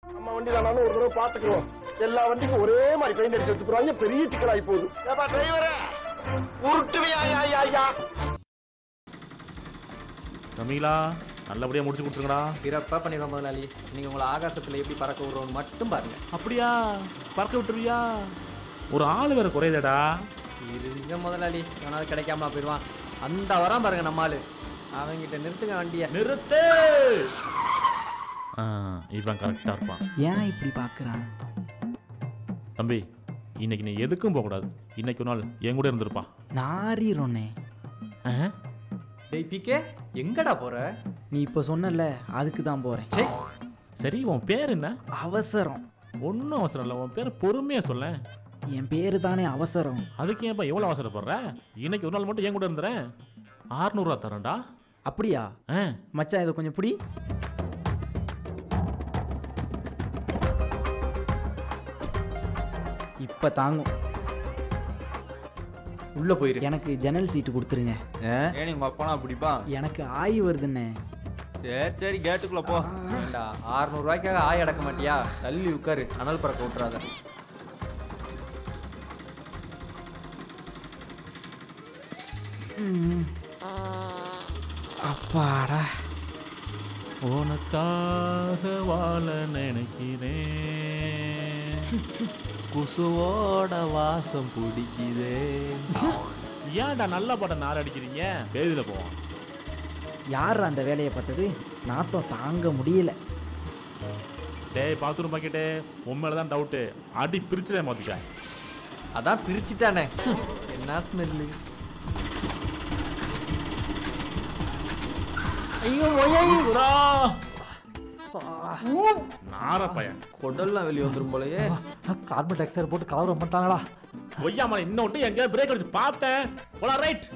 நம்ம வண்டி தானாலும் ஒரு தடவை பாத்துக்குவோம் எல்லா வண்டிக்கும் ஒரே மாதிரி பெயிண்ட் அடிச்சு வச்சுக்கிறாங்க பெரிய சிக்கலாகி போகுது ஏப்பா டிரைவரே உருட்டுவியா ஐயா ஐயா ஐயா தமிழா நல்லபடியா முடிச்சு கொடுத்துருங்கடா சிறப்பாக பண்ணிடுவோம் முதலாளி நீங்கள் உங்களை ஆகாசத்தில் எப்படி பறக்க விடுறோன்னு மட்டும் பாருங்க அப்படியா பறக்க விட்டுருவியா ஒரு ஆள் வேற குறையுதடா இருங்க முதலாளி எவனாவது கிடைக்காம போயிடுவான் அந்த வரான் பாருங்க நம்ம ஆளு அவங்கிட்ட நிறுத்துங்க வண்டியை நிறுத்து ஆ, இவன் கரெக்டா இருப்பான் ஏன் இப்படி பார்க்குறான் தம்பி இன்னைக்கு நீ எதுக்கும் போகக்கூடாது இன்னைக்கு ஒரு நாள் என் கூட இருந்திருப்பான் நாரிறோன்னே ஆ? டேய் பிகே எங்கடா போற நீ இப்போ சொன்னல அதுக்கு தான் போகிறேன் சே சரி உன் பேர் என்ன அவசரம் ஒன்றும் அவசரம் இல்லை உன் பேர் பொறுமையா சொல்ல என் பேரு தானே அவசரம் அதுக்கு ஏன்ப்பா எவ்வளோ அவசரப்படுற இன்னைக்கு ஒரு நாள் மட்டும் என் கூட இருந்துறேன் ஆறுநூறுவா தரேன்டா அப்படியா ஆ மச்சான் இதை கொஞ்சம் பிடி இப்போ தாங்கும் உள்ள போயிரு எனக்கு ஜன்னல் சீட்டு கொடுத்துருங்க ஏன் உங்க அப்பனா பிடிப்பா எனக்கு ஆய் வருதுண்ணே சரி சரி கேட்டுக்குள்ள போ ஏண்டா ரூபாய்க்காக ஆய் அடக்க மாட்டியா தள்ளி உட்காரு அனல் பறக்க விட்டுறாத அப்பாடா உனக்காக வாழ நினைக்கிறேன் குசுவோட வாசம் பிடிக்குதே ஏன்டா நல்ல படம் நார் அடிக்கிறீங்க பேதியில போவோம் யார் அந்த வேலையை பார்த்தது நாத்தம் தாங்க முடியல டேய் பாத்ரூம் பாக்கெட்டு உண்மையில தான் டவுட்டு அடி பிரிச்சுதே மாத்திக்க அதான் பிரிச்சுட்டானே என்ன ஸ்மெல்லு ஐயோ சுரா! நார பையன் குடல்லாம் வெளியே வந்துரும் போலயே கார்பன் டை ஆக்சைடு போட்டு கலவரம் பண்ணிட்டாங்களா ஒய்யா மலை இன்னும் விட்டு எங்கேயா பிரேக் அடிச்சு பார்த்தேன் போலாம் ரைட்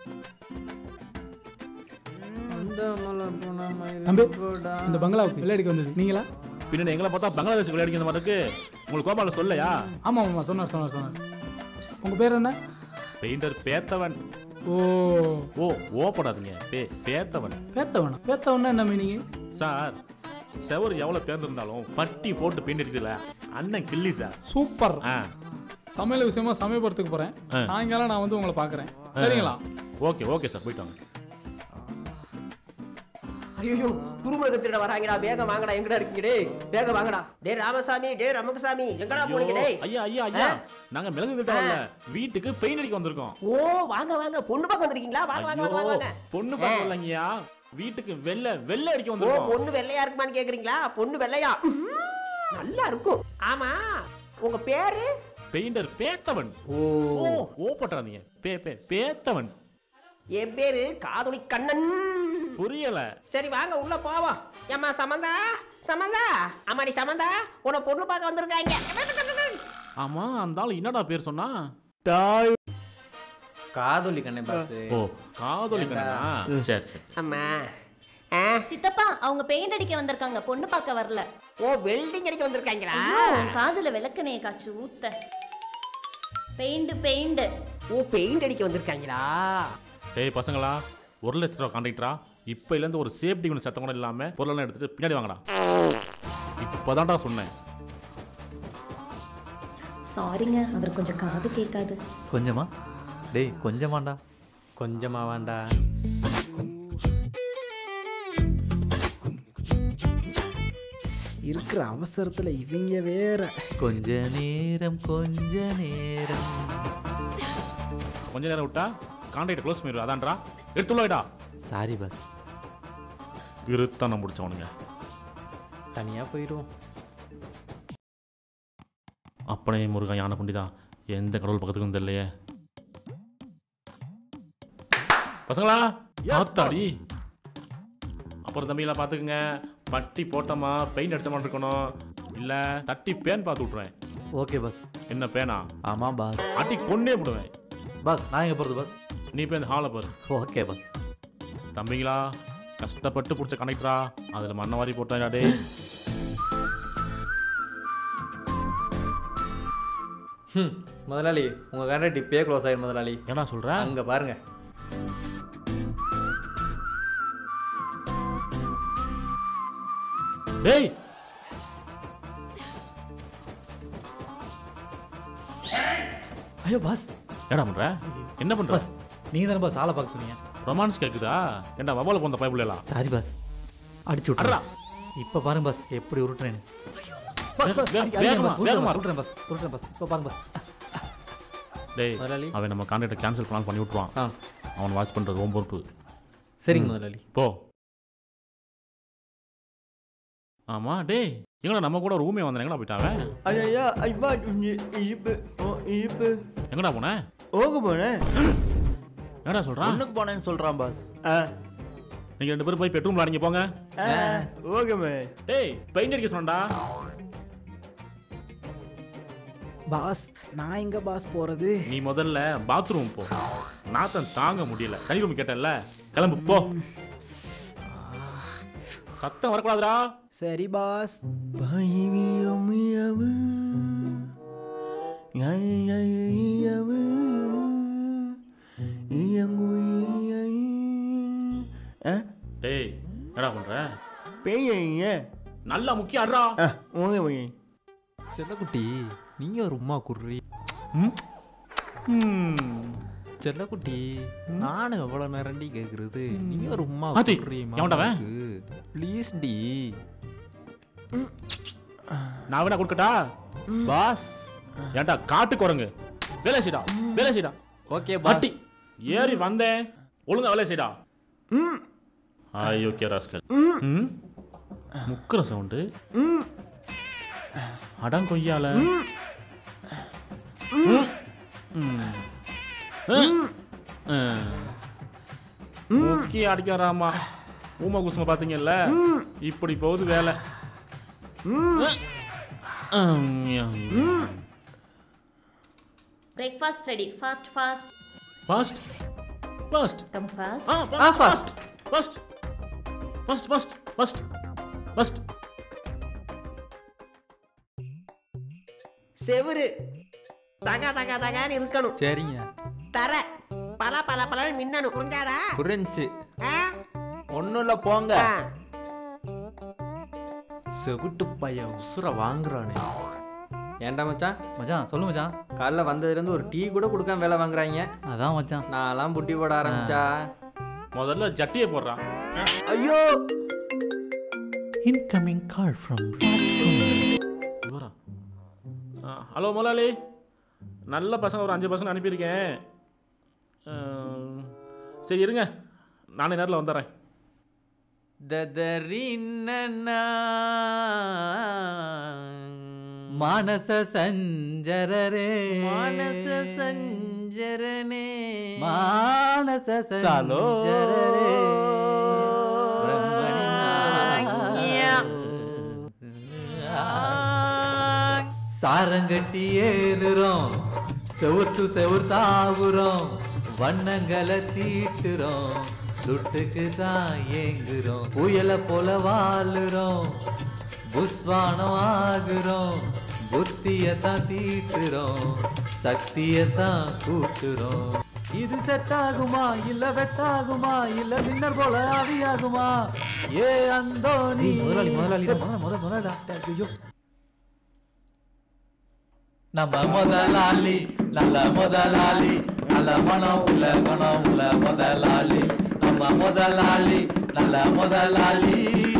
தம்பி இந்த பங்களாவுக்கு வெள்ளையடிக்க வந்தது நீங்களா பின்னாடி எங்களை பார்த்தா பங்களாதேஷ் விளையாடிக்கிற மாதிரி இருக்கு உங்களுக்கு கோபால சொல்லையா ஆமாம் ஆமாம் சொன்னார் சொன்னார் சொன்னார் உங்கள் பேர் என்ன பெயிண்டர் பேத்தவன் ஓ ஓ ஓப்படாதீங்க பே பேத்தவன் பேத்தவனா பேத்தவனா என்ன மீனிங் சார் செவர் எவ்வளவு பேர்ந்திருந்தாலும் பட்டி போட்டு பெயிண்ட் அடிக்குதுல அண்ணன் கில்லி சார் சூப்பர் ஆ சமையல் விஷயமா சமயபுரத்துக்கு போகிறேன் சாயங்காலம் நான் வந்து உங்களை பார்க்குறேன் சரிங்களா ஓகே ஓகே சார் போயிட்டு வாங்க ஐயோ குருமுக திருட வராங்கடா வேகம் வாங்கடா எங்கடா இருக்கீங்க டேய் வேகம் வாங்கடா டேய் ராமசாமி டேய் ரமகசாமி எங்கடா போனீங்க டேய் ஐயா ஐயா ஐயா நாங்க மிளகு திட்டம் வரல வீட்டுக்கு பெயிண்ட் அடிக்க வந்திருக்கோம் ஓ வாங்க வாங்க பொண்ணு பார்க்க வந்திருக்கீங்களா வாங்க வாங்க வாங்க வாங்க பொண்ணு பார்க்க வரலங்கய்யா வீட்டுக்கு வெள்ளை வெள்ளை அடிக்க ஓ வந்திருக்கோம் பொண்ணு வெள்ளையா இருக்குமான்னு கேக்குறீங்களா பொண்ணு வெள்ளையா ம்ம். நல்லா இருக்கும் ஆமா உங்க பேரு பெயிண்டர் பேத்தவன் ஓ ஓ போட்டுறாதீங்க பே பே பேத்தவன் என் பேரு காதொலி கண்ணன் புரியல சரி வாங்க உள்ள போவோம் ஏம்மா சமந்தா சமந்தா அம்மாடி சமந்தா உன பொண்ணு பார்க்க வந்திருக்காங்க ஆமா அந்த ஆள் என்னடா பேர் சொன்னா காதொலி கண்ணே பாஸ் ஓ காதோலி கண்ணா சரி சரி அம்மா ஆ சித்தப்பா அவங்க பெயிண்ட் அடிக்க வந்திருக்காங்க பொண்ணு பார்க்க வரல ஓ வெல்டிங் அடிக்க வந்திருக்காங்களா காதுல விளக்கணைய காய்ச்சி ஊத்த பெயிண்ட் பெயிண்ட் ஓ பெயிண்ட் அடிக்க வந்திருக்காங்களா டேய் பசங்களா ஒரு லட்ச ரூபா கான்ட்ராக்டரா இப்ப இருந்து ஒரு சேஃப்டி கொஞ்சம் சத்தம் கூட இல்லாம பொருளெல்லாம் எடுத்துட்டு பின்னாடி வாங்கடா இப்பதான்டா சொன்னேன் சாரிங்க அவர் கொஞ்சம் காது கேட்காது கொஞ்சமா டேய் கொஞ்சமாண்டா கொஞ்சமா வேண்டா இருக்கிற அவசரத்தில் இவங்க வேற கொஞ்ச நேரம் கொஞ்ச நேரம் கொஞ்ச நேரம் விட்டா கான்ட்ராக்ட் க்ளோஸ் பண்ணிடுவா அதான்டா எடுத்துள்ளடா சாரி பாஸ் இருத்தான முடிச்சவனுங்க தனியா போயிடுவோம் அப்பனே முருகன் யானை புண்டிதான் எந்த கடவுள் பக்கத்துக்கும் தெரியலையே பசங்களா ஆத்தாடி அப்புறம் தம்பியெல்லாம் பார்த்துக்குங்க பட்டி போட்டோமா பெயிண்ட் அடிச்ச மாதிரி இருக்கணும் இல்லை தட்டி பேன் பார்த்து விட்ருவேன் ஓகே பாஸ் என்ன பேனா ஆமாம் பாஸ் அட்டி கொன்னே விடுவேன் பாஸ் நான் எங்கே போகிறது பாஸ் நீ போய் இந்த ஹாலை பாரு ஓகே பாஸ் தம்பிங்களா கஷ்டப்பட்டு பிடிச்ச கனெக்டரா அதில் மண்ணை வாரி போட்டாடா டே ம் முதலாளி உங்க கான்ட்ராக்ட் இப்பயே க்ளோஸ் ஆயிரும் முதலாளி என்ன சொல்ற அங்க பாருங்க டேய் ஐயோ பாஸ் என்னடா பண்ற என்ன பண்ற பாஸ் நீங்கள் தானே பாஸ் ஆளை பார்க்க சொன்னீங்க ரொமான்ஸ் கேக்குதா ஏன்டா வவால போந்த பைப்புலாம் சாரி பாஸ் அடிச்சு அட்ரா. விட்றா இப்போ பாருங்க பாஸ் எப்படி உருட்டுறேன்னு வே- வே- வேகமா, வேகமா. உருட்டுறேன் பாஸ் உருட்டுறேன் பாஸ் இப்போ பாருங்க பாஸ் டேய் முதலாளி. அவன் நம்ம கான்ட்ராக்டை கேன்சல் பண்ணலாம் பண்ணி விட்டுருவான் ஆ அவன் வாட்ச் பண்றது ரொம்ப பொறுப்பு சரிங்க முதலாளி போ ஆமா டேய் எங்கடா நம்ம கூட ரூமே வந்தேன் எங்கடா போயிட்டான் ஐயா ஐயா இழுப்பு இழுப்பு எங்கடா போன ஓக போனேன் என்னடா சொல்றான் ஒண்ணுக்கு போனேன்னு சொல்றான் பாஸ் நீங்க ரெண்டு பேரும் போய் பெட்ரூம்ல அடங்கி போங்க ஓகே டேய் பெயிண்ட் அடிக்க சொன்னடா பாஸ் நான் எங்க பாஸ் போறது நீ முதல்ல பாத்ரூம் போ நாத்தம் தாங்க முடியல தனி ரூம் கேட்டல கிளம்பு போ சத்தம் வரக்கூடாதுடா சரி பாஸ் டேய் என்னடா பண்ற பேய்ங்க நல்லா முக்கியம் அட்ரா ஓகே போய் செல்லக்குட்டி நீங்க ஒரு உமா குர்ரி செல்லக்குட்டி நானும் எவ்வளவு நேரண்டி கேக்குறது நீங்க ஒரு உமா ஆத்தி, குர்ரி எவன்டா அவன்? ப்ளீஸ் டி நான் வேணா கொடுக்கட்டா பாஸ் ஏன்டா காட்டு குரங்கு வேலை செய்டா வேலை செய்டா ஓகே அட்டி ஏறி வந்தேன் ஒழுங்கா வேலை செய்டா ஐயோ கே ராஸ்கல் ம் முக்கிற சவுண்டு அடம் கொய்யால ம். ம். ம். ம். முக்கிய அடிக்கிறாமா ஊம குசும பாத்தீங்கல்ல இப்படி போகுது வேலை breakfast ready fast fast fast fast come fast ஆ fast fast fast fast fast fast செவுரு தகா தகா தகான்னு இருக்கணும் சரிங்க தர பல பல பலன்னு மின்னணும் புரிஞ்சாரா புரிஞ்சு ஆ? ஒன்றும் இல்லை போங்க ஆ. செவிட்டு பையன் உசுர வாங்குறானே ஏன்டா மச்சான் மச்சான் சொல்லு மச்சான் காலைல வந்ததுலேருந்து ஒரு டீ கூட கொடுக்காம வேலை வாங்குறாங்க அதான் மச்சான் நான்லாம் புட்டி போட ஆரம்பிச்சா முதல்ல ஜட்டியை போடுறான் ஐயோ இன்கமிங் கால் ஃப்ரம் இவரா ஆ, ஹலோ முதலாளி நல்ல பசங்க ஒரு அஞ்சு பசங்க அனுப்பியிருக்கேன் ஆ, சரி இருங்க நானே நேரில் வந்துடுறேன் மானச சஞ்சரரே மானச சஞ்சரனே மானச சாலோ. சஞ்சரரே பிரம்மணி சாரங்கட்டி ஏறுறோம் செவுத்து செவுர் தாவுறோம் வண்ணங்களை தீட்டுறோம் துட்டுக்கு தான் ஏங்குறோம் புயலை போல வாழுறோம் புஸ்வானம் ஆகுறோம் புத்தியை தான் தீட்டுறோம் சக்தியை தான் கூட்டுறோம் இது செட் ஆகுமா இல்ல வெட்டாகுமா இல்ல வின்னர் போல ஆவியாகுமா ஏ அந்தோனி முதலாளி முதலாளி முதலாளி முதலாளி ஐயோ நம்ம முதலாளி நல்ல முதலாளி நல்ல மனம் உள்ள குணம் உள்ள முதலாளி நம்ம முதலாளி நல்ல முதலாளி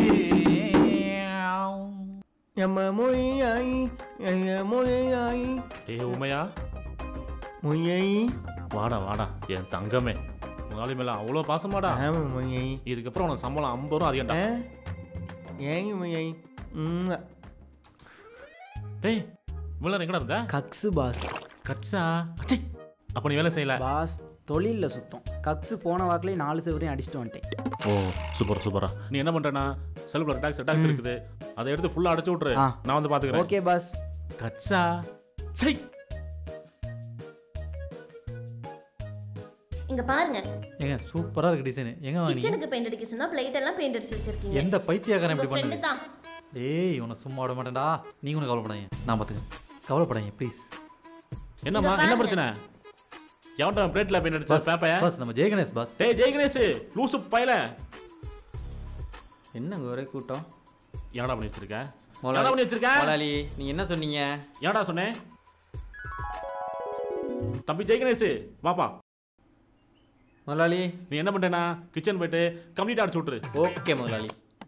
எம்ம மொய்யாய் எங்க மொய்யாய் டே உமையா மொய்யாய் வாடா வாடா என் தங்கமே முதலாளி மேல அவ்வளோ பாசமாடா ஆமா மொய்யாய் இதுக்கப்புறம் உனக்கு சம்பளம் ஐம்பது ரூபா அதிகம்டா ஏங்க மொய்யாய் ம் டேய் இவ்வளோ எங்கடா இருந்த கக்ஸு பாஸ் கட்சா அச்சி அப்போ நீ வேலை செய்யல பாஸ் தொழிலில் சுத்தம் கக்ஸு போன வாக்கிலே நாலு செவரையும் அடிச்சுட்டு வந்துட்டேன் ஓ சூப்பர் சூப்பரா நீ என்ன பண்றேன்னா செல்ஃபுல டாக்ஸ் டாக்ஸ் இருக்குது அதை எடுத்து ஃபுல்லா அடைச்சு விட்டுரு ஆ. நான் வந்து பாத்துக்கிறேன் ஓகே பாஸ் கட்சா சை இங்க பாருங்க ஏங்க சூப்பரா இருக்கு டிசைன் எங்க வாங்கி கிச்சனுக்கு பெயிண்ட் அடிக்க சொன்னா பிளேட் எல்லாம் பெயிண்ட் அடிச்சு வச்சிருக்கீங்க எந்த பைத்தியக்காரன் உங்க இப்படி friend பண்ணுது தான் டேய் உன்னை சும்மா விட மாட்டேன்டா நீங்க ஒன்றும் கவலைப்படாதீங்க நான் பார்த்துக்கேன் கவலைப்படாதீங்க ப்ளீஸ் என்னம்மா இங்க என்ன பாருங்க. பிரச்சனை எவன்டா பிளேட்ல பெயிண்ட் அடிச்ச பாஸ் பேப்பைய பாஸ் நம்ம ஜெய கணேஷ் பாஸ் டேய் ஜெய் கணேஷ் லூசு பயல என்னங்க ஒரே கூட்டம் என்னடா பண்ணி வச்சிருக்க முதலாளி. என்னடா பண்ணி வச்சிருக்க முதலாளி நீங்க என்ன சொன்னீங்க என்னடா சொன்னேன் தம்பி ஜெயகணேஷ் வாப்பா முதலாளி நீ என்ன பண்றேன்னா கிச்சன் போயிட்டு கம்ப்ளீட் அடிச்சு விட்டுரு ஓகே முதலாளி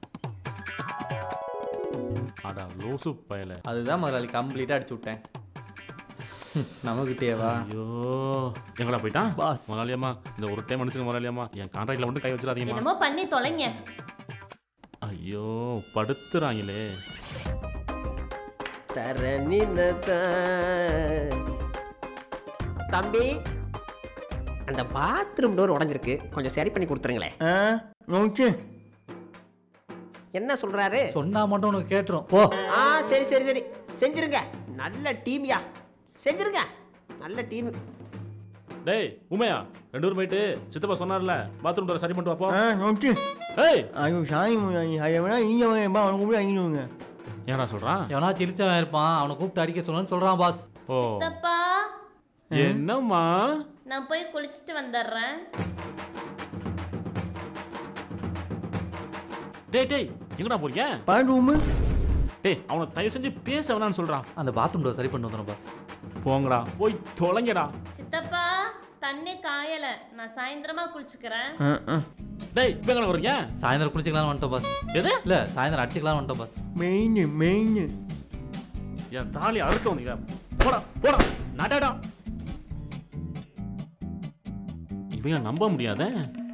அடா லோசு பயல அதுதான் முதலாளி கம்ப்ளீட்டாக அடிச்சு விட்டேன் நமக்கிட்டேவா ஐயோ எங்கடா போயிட்டான் பாஸ். முதலாளியம்மா இந்த ஒரு டைம் அனுப்பிச்சு முதலாளியம்மா என் கான்ட்ராக்ட்ல மட்டும் கை வச்சிடாதீங்கம்மா என்னமோ பண்ணி தொலைங்க ஐயோ படுத்துறாங்களே தரணினத தம்பி அந்த பாத்ரூம் டோர் உடைஞ்சிருக்கு கொஞ்சம் சரி பண்ணி கொடுத்துருங்களேன் ஆ நோச்சு என்ன சொல்றாரு சொன்னா மட்டும் உனக்கு கேட்டுரும் போ ஆ சரி சரி சரி செஞ்சிருங்க நல்ல டீம்யா செஞ்சிருங்க நல்ல டீம் டேய் உமையா ரெண்டு பேரும் போயிட்டு சித்தப்பா சொன்னார்ல பாத்ரூம் டோர் சரி பண்ணிட்டு வாப்போ ஆ நோச்சு ஏய் ஐயோ சாமி அதை வேணா இங்கே வாங்கப்பா அவனை கூப்பிட்டு அங்கிடுங்க ஏன்டா சொல்றான் எவனா சிரிச்சவன் இருப்பான் அவனை கூப்பிட்டு அடிக்க சொல்லணும்னு சொல்றான் பாஸ் ஓ தப்பா என்னம்மா நான் போய் குளிச்சுட்டு வந்துடுறேன் டேய் டேய் எங்கடா போறீங்க பாட்டு ரூமு டேய் அவனை தயவு செஞ்சு பேச வேணாம்னு சொல்றான் அந்த பாத்ரூம் டோர் சரி பண்ணி வந்துடும் பாஸ் போங்கடா போய் தொலைங்கடா சித்தப்பா தண்ணி காயல நான் சாயந்தரமா குளிச்சுக்கிறேன் ஆ ஆ டேய் இப்போ எங்கடா வர்றீங்க சாயந்தரம் குளிச்சுக்கலாம்னு வந்துட்டோம் பாஸ் எது இல்ல சாயந்தரம் அடிச்சுக்கலாம்னு வந்துட்டோம் பாஸ் மெயின் மெயின் என் தாலி அறுக்க வந்தீங்க போடா போடா நடடா இவங்க நம்ப முடியாதே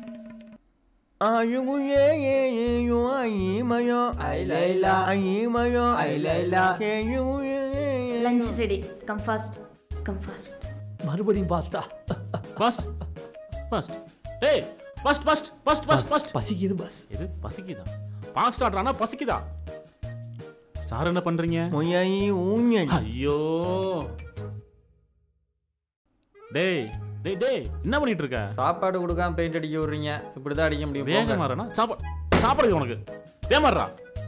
ஐயோ ஏ ஏயோ ஐயோ ஐ லைலா ஐயோ ஐ லைலா ஐயோ lunch ready come fast come fast மறுபடியும் பாஸ்டா ஃபர்ஸ்ட் ஃபர்ஸ்ட் டேய் first first first first first பசிக்குது பாஸ் இது பசிக்குதா ஃபாஸ்ட் ஆடுறானா பசிக்குதா சார் என்ன பண்றீங்க மொயாயி ஊஞ்சல் ஐயோ டேய் டேய் டேய் என்ன பண்ணிட்டு இருக்க சாப்பாடு கொடுக்காம பெயிண்ட் அடிக்க விடுறீங்க இப்படி தான் அடிக்க முடியும் போங்க. வேகமாறனா சாப்பாடு சாப்பாடு உனக்கு வேமாறா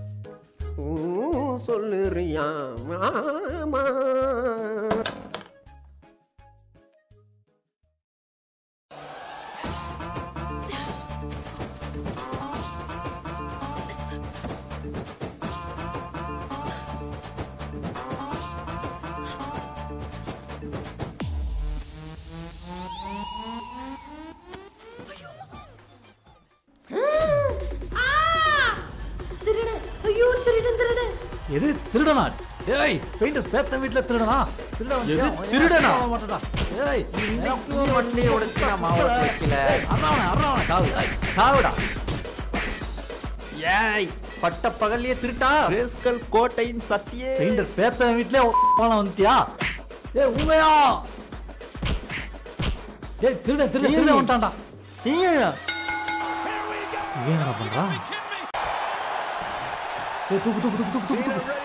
சொல்லுறியா மாமா திருடன் ஐயோ திருடன் திருடன் எது திருடனா ஏய் பெயிண்டர் பேத்த வீட்ல திருடனா திருடன் எது வந்துட்டான். திருடனா? அவன் மாட்டடா ஏய் இன்னைக்கும் வண்டியை உடைச்சு நான் மாவட்ட வைக்கல அறாவன அறாவன சாவு ஏய், சாவுடா ஏய் பட்ட பகல்லையே திருட்டா ரேஸ்கல் கோட்டையின் சத்தியே பெயிண்டர் பேத்த வீட்லயே போன வந்துட்டியா ஏய் உண்மையா ஏய் திருடன் திருடன் திருடன் வந்துட்டான்டா நீங்களா இவன் என்ன பண்றான் ஏய் தூக்கு தூக்கு தூக்கு தூக்கு தூக்கு தூக்கு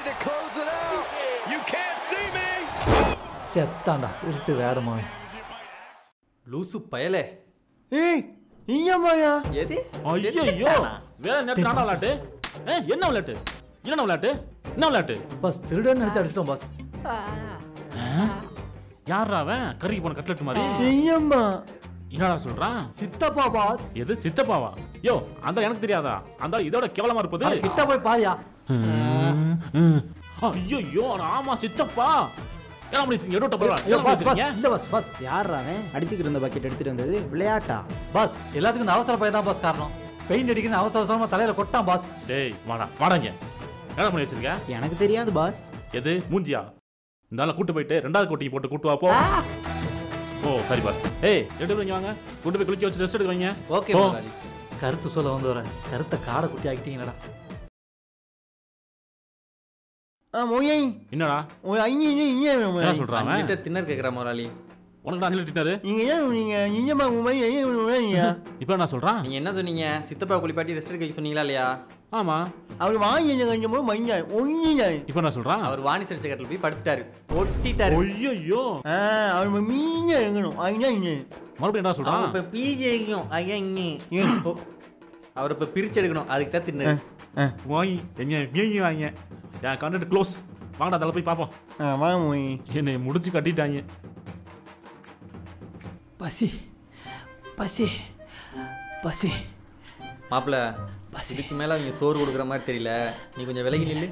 செத்தான்டா திருட்டு வேடமா லூசு பயலே ஏய் நீங்கம்மாயா எது ஐயோ வேற நேரத்துல ஆடா விளையாட்டு ஏ என்ன விளையாட்டு என்ன விளையாட்டு என்ன விளையாட்டு பஸ் திருடன் நினைச்சு அடிச்சிட்டோம் பாஸ் யாரா அவன் கறிக்கு போன கட்லெட் மாதிரி நீங்கம்மா என்னடா சொல்றான் சித்தப்பா பாஸ் எது சித்தப்பாவா யோ அந்த எனக்கு தெரியாதா அந்த இதோட கேவலமா இருப்பது அது கிட்ட போய் பாரியா ஐயோ ஆமா சித்தப்பா ஏன் அப்படி எடுட்ட போறா ஐயோ பாஸ் பாஸ் இல்ல பாஸ் பாஸ் யார் அவன் அடிச்சுக்கிட்டு இருந்த பக்கெட் எடுத்துட்டு வந்தது விளையாட்டா பாஸ் எல்லாத்துக்கும் இந்த அவசர பையன் தான் பாஸ் காரணம் பெயிண்ட் அடிக்கணும் அவசர அவசரமா தலையில கொட்டான் பாஸ் டேய் வாடா வாடாங்க என்ன பண்ணி வச்சிருக்க எனக்கு தெரியாது பாஸ் எது மூஞ்சியா இந்த ஆளை கூட்டு போயிட்டு ரெண்டாவது கோட்டிக்கு போட்டு கூட்டு வா போ ஓ சரி பாஸ் ஏய் ரெண்டு பேரும் இங்க வாங்க கூட்டு போய் குளிக்க வச்சு ரெஸ்ட் எடுக்க வைங்க ஓகே போ. முதலாளி கருத்து சொல்ல வந்து வர கருத்தை காடை குட்டி ஆக்கிட்டீங்களடா ஆ மொயாயி என்னடா ஒரு ஐந்து இங்கே என்ன வேணும் சொல்றான் அஞ்சு அவன்? லிட்டர் தின்னர் கேட்குற முதலாளி உனக்கு தான் அஞ்சலி நீங்க என்ன சொன்னீங்க நீங்கம்மா உங்க மாதிரி என்ன பண்ணுவீங்க இப்போ என்ன சொல்றான் நீங்க என்ன சொன்னீங்க சித்தப்பா குளிப்பாட்டி ரெஸ்ட் எடுக்க சொன்னீங்களா இல்லையா ஆமா அவர் வாங்கி கொஞ்சம் போது மஞ்சள் ஒன்றினார் இப்போ என்ன சொல்றான் அவர் வாணி சிரிச்ச கட்டில் போய் படுத்துட்டாரு ஒட்டிட்டாரு ஐயோ ஆ அவர் மீன் இறங்கணும் அதுதான் இங்கே மறுபடியும் என்ன அவர் சொல்றான் இப்ப பிஜேக்கும் ஐயா இங்க அவர் இப்ப பிரிச்சு எடுக்கணும் அதுக்கு தான் தின்னாரு வாங்கி எங்க மீங்கி வாங்க என் கண்டக்ட் க்ளோஸ் வாங்கடா அதில் போய் பார்ப்போம் ஆ வாங்க மொய் என்னை முடிச்சு கட்டிட்டாங்க பசி பசி பசி மாப்பிள இதுக்கு மேல அவங்க சோறு கொடுக்குற மாதிரி தெரியல நீ கொஞ்சம் விலகி நில்லு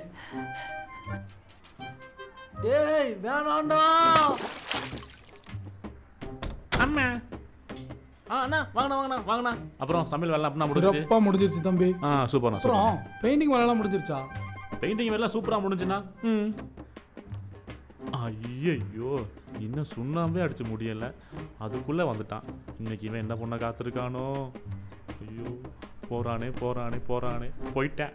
டேய் வேணாண்டா அம்மா ஆ அண்ணா வாங்கண்ணா வாங்கண்ணா வாங்கண்ணா அப்புறம் சமையல் வேலை அப்படின்னா முடிஞ்சுச்சு சிறப்பா முடிஞ்சிருச்சு தம்பி ஆ சூப்பர்ண்ணா சூப்பர் அப்புறம் பெயிண்டிங் வேலைலாம் முடிஞ்சிருச்சா பெயிண்டிங் வேலை சூப்பராக முடிஞ்சுண்ணா ம் ஐயையோ இன்னும் சுண்ணாம்பே அடிச்சு முடியல அதுக்குள்ளே வந்துட்டான் இன்னைக்கு இவன் என்ன பண்ண காத்திருக்கானோ ஐயோ போறானே போறானே போறானே போயிட்டேன்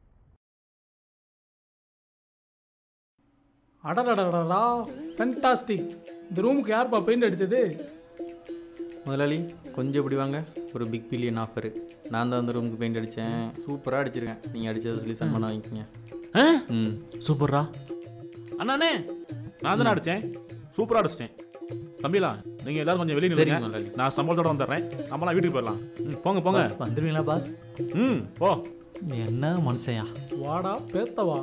அடடடடடா ஃபென்டாஸ்டிக் இந்த ரூமுக்கு யார்ப்பா பெயிண்ட் அடிச்சது முதலாளி கொஞ்சம் இப்படி வாங்க ஒரு பிக் பில்லியன் ஆஃபர் நான் தான் அந்த ரூமுக்கு பெயிண்ட் அடித்தேன் சூப்பராக அடிச்சிருக்கேன் நீங்கள் அடிச்சதை சொல்லி சன்மானம் வாங்கிக்கோங்க ஆ ம் சூப்பர்ரா அண்ணாண்ணே நான் தானே அடித்தேன் சூப்பராக அடிச்சிட்டேன் தம்பிலா நீங்கள் எல்லாரும் கொஞ்சம் வெளியே சரிங்க, நில்லுங்க முதலாளி. நான் சம்பளத்தோட வந்துடுறேன் நம்மளாம் வீட்டுக்கு போயிடலாம் ம் போங்க போங்க பாஸ் வந்துடுவீங்களா பாஸ் ம் போ என்ன மனுஷன்யா வாடா பேத்தவா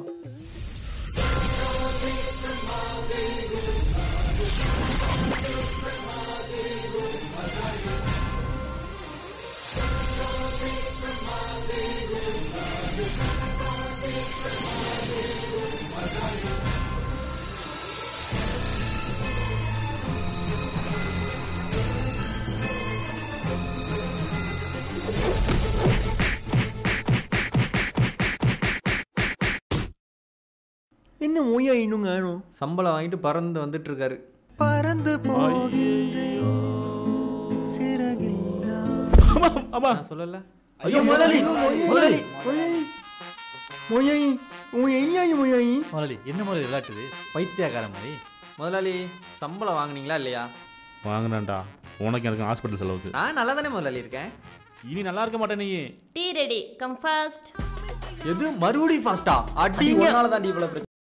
என்ன மொய்யா இன்னும் காணும் சம்பளம் வாங்கிட்டு பறந்து வந்துட்டு இருக்காரு பறந்து ஐயையோ. சிறகில்லா ஆமா ஆமா நான் சொல்லல ஐயோ முதலாளி முதலாளி மொய்யாயி மொய்யாயி மொய்யாயி முதலாளி என்ன முதலாளி விளையாட்டுது பைத்தியக்கார மாதிரி முதலாளி சம்பளம் வாங்குனீங்களா இல்லையா வாங்கினேன்டா உனக்கு எனக்கு ஹாஸ்பிட்டல் செலவுக்கு நான் நல்லா தானே முதலாளி இருக்கேன் இனி நல்லா இருக்க மாட்டேன் நீ டீ ரெடி கம் ஃபாஸ்ட் எது மறுபடியும் ஃபாஸ்டா அடி அடிங்க ஒன்னால தாண்டி இவ்வளவு பிரச்சனை